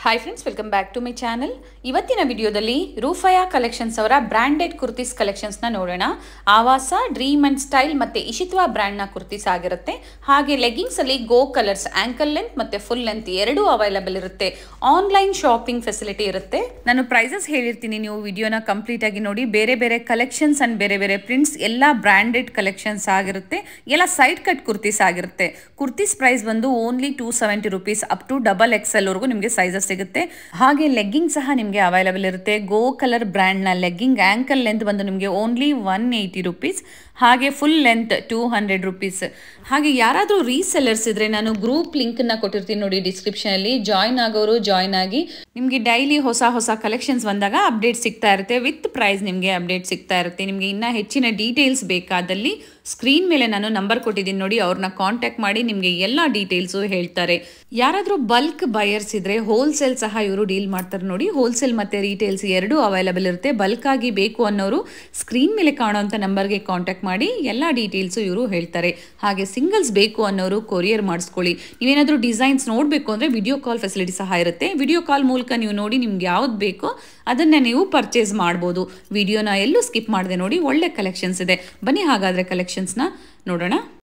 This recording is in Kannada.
hi friends welcome back to my channel ಇವತ್ತಿನ ವಿಡಿಯೋದಲ್ಲಿ ರೂಫಯಾ ಕಲೆಕ್ಷನ್ಸ್ ಅವರ ಬ್ರ್ಯಾಂಡೆಡ್ ಕುರ್ತೀಸ್ ಕಲೆಕ್ಷನ್ಸ್ನ ನೋಡೋಣ ಆವಾಸ ಡ್ರೀಮ್ ಅಂಡ್ ಸ್ಟೈಲ್ ಮತ್ತೆ ಇಶಿತ್ವಾ ಬ್ರ್ಯಾಂಡ್ನ ಕುರ್ತೀಸ್ ಆಗಿರುತ್ತೆ ಹಾಗೆ ಲೆಗ್ಗಿಂಗ್ಸ್ ಅಲ್ಲಿ ಗೋ ಕಲರ್ಸ್ ಆಂಕಲ್ ಲೆಂತ್ ಮತ್ತೆ ಫುಲ್ ಲೆಂತ್ ಎರಡೂ ಅವೈಲಬಲ್ ಇರುತ್ತೆ ಆನ್ಲೈನ್ ಶಾಪಿಂಗ್ ಫೆಸಿಲಿಟಿ ಇರುತ್ತೆ ನಾನು ಪ್ರೈಸಸ್ ಹೇಳಿರ್ತೀನಿ ನೀವು ವಿಡಿಯೋನ ಕಂಪ್ಲೀಟ್ ಆಗಿ ನೋಡಿ ಬೇರೆ ಬೇರೆ ಕಲೆಕ್ಷನ್ಸ್ ಅಂಡ್ ಬೇರೆ ಬೇರೆ ಪ್ರಿಂಟ್ಸ್ ಎಲ್ಲ ಬ್ರ್ಯಾಂಡೆಡ್ ಕಲೆಕ್ಷನ್ಸ್ ಆಗಿರುತ್ತೆ ಎಲ್ಲ ಸೈಡ್ ಕಟ್ ಕುರ್ತೀಸ್ ಆಗಿರುತ್ತೆ ಕುರ್ತೀಸ್ ಪ್ರೈಸ್ ಬಂದು only two seventy rupees up to double XL ವರೆಗೂ ನಿಮಗೆ ಸೈಜಸ್ ಸಿಗುತ್ತೆ ಹಾಗೆ ಲೆಗ್ಗಿಂಗ್ ಸಹ ನಿಮಗೆ ಅವೈಲಬಲ್ ಇರುತ್ತೆ ಗೋ ಕಲರ್ ಬ್ರ್ಯಾಂಡ್ನ ಲೆಗ್ಗಿಂಗ್ ಆಂಕಲ್ ಲೆಂತ್ ಬಂದು ನಿಮಗೆ ಓನ್ಲಿ ಒನ್ ಏಯ್ಟಿ ರುಪೀಸ್ ಹಾಗೆ full length two hundred rupees ಹಾಗೆ ಯಾರಾದರೂ ರೀಸೆಲ್ಲರ್ಸ್ ಇದ್ರೆ ನಾನು ಗ್ರೂಪ್ ಲಿಂಕನ್ನು ಕೊಟ್ಟಿರ್ತೀನಿ ನೋಡಿ ಡಿಸ್ಕ್ರಿಪ್ಷನಲ್ಲಿ ಜಾಯ್ನ್ ಆಗೋರು ಜಾಯ್ನ್ ಆಗಿ ನಿಮಗೆ ಡೈಲಿ ಹೊಸ ಹೊಸ ಕಲೆಕ್ಷನ್ಸ್ ಬಂದಾಗ ಅಪ್ಡೇಟ್ ಸಿಗ್ತಾ ಇರುತ್ತೆ ವಿತ್ ಪ್ರೈಸ್ ನಿಮಗೆ ಅಪ್ಡೇಟ್ ಸಿಗ್ತಾ ಇರುತ್ತೆ ನಿಮಗೆ ಇನ್ನೂ ಹೆಚ್ಚಿನ ಡೀಟೇಲ್ಸ್ ಬೇಕಾದಲ್ಲಿ ಸ್ಕ್ರೀನ್ ಮೇಲೆ ನಾನು ನಂಬರ್ ಕೊಟ್ಟಿದ್ದೀನಿ ನೋಡಿ ಅವ್ರನ್ನ ಕಾಂಟ್ಯಾಕ್ಟ್ ಮಾಡಿ ನಿಮಗೆ ಎಲ್ಲ ಡೀಟೇಲ್ಸು ಹೇಳ್ತಾರೆ ಯಾರಾದರೂ ಬಲ್ಕ್ ಬಯರ್ಸ್ ಇದ್ರೆ ಹೋಲ್ಸೇಲ್ ಸಹ ಇವರು ಡೀಲ್ ಮಾಡ್ತಾರೆ ನೋಡಿ ಹೋಲ್ಸೇಲ್ ಮತ್ತು ರೀಟೇಲ್ಸ್ ಎರಡೂ ಅವೈಲಬಲ್ ಇರುತ್ತೆ ಬಲ್ಕ್ ಆಗಿ ಬೇಕು ಅನ್ನೋರು ಸ್ಕ್ರೀನ್ ಮೇಲೆ ಕಾಣೋಂಥ ನಂಬರ್ಗೆ ಕಾಂಟ್ಯಾಕ್ಟ್ ಮಾಡಿ ಎಲ್ಲ ಡೀಟೇಲ್ಸು ಇವರು ಹೇಳ್ತಾರೆ ಹಾಗೆ ಸಿಂಗಲ್ಸ್ ಬೇಕು ಅನ್ನೋರು ಕೊರಿಯರ್ ಮಾಡಿಸ್ಕೊಳ್ಳಿ ನೀವೇನಾದರೂ ಡಿಸೈನ್ಸ್ ನೋಡಬೇಕು ಅಂದರೆ ವಿಡಿಯೋ ಕಾಲ್ ಫೆಸಿಲಿಟಿ ಸಹ ಇರುತ್ತೆ ವಿಡಿಯೋ ಕಾಲ್ ಮೂಲಕ ನೀವು ನೋಡಿ ನಿಮ್ಗೆ ಯಾವ್ದು ಬೇಕೋ ಅದನ್ನು ನೀವು ಪರ್ಚೇಸ್ ಮಾಡ್ಬೋದು ವಿಡಿಯೋನ ಎಲ್ಲೂ ಸ್ಕಿಪ್ ಮಾಡಿದೆ ನೋಡಿ ಒಳ್ಳೆ ಕಲೆಕ್ಷನ್ಸ್ ಇದೆ ಬನ್ನಿ ಹಾಗಾದರೆ ಕಲೆಕ್ಷನ್ಸ್ನ ನೋಡೋಣ